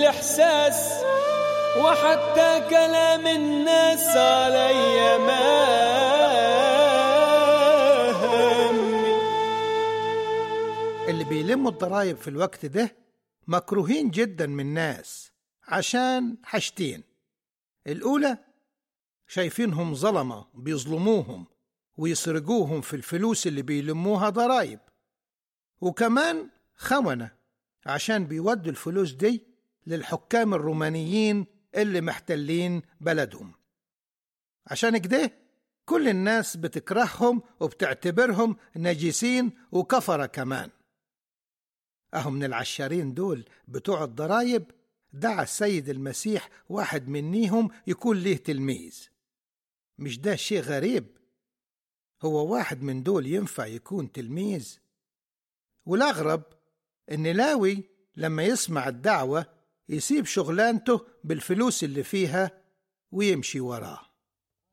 الإحساس وحتى كلام الناس علي ما همي اللي بيلموا الضرايب في الوقت ده مكروهين جدا من الناس عشان حاجتين الأولى شايفينهم ظلمة بيظلموهم ويسرقوهم في الفلوس اللي بيلموها ضرايب وكمان خونة عشان بيودوا الفلوس دي للحكام الرومانيين اللي محتلين بلدهم عشان كده كل الناس بتكرههم وبتعتبرهم نجسين وكفرة كمان أهو من العشارين دول بتوع الضرايب دعا السيد المسيح واحد منيهم يكون ليه تلميذ مش ده شيء غريب هو واحد من دول ينفع يكون تلميذ والأغرب إن لاوي لما يسمع الدعوة يسيب شغلانته بالفلوس اللي فيها ويمشي وراه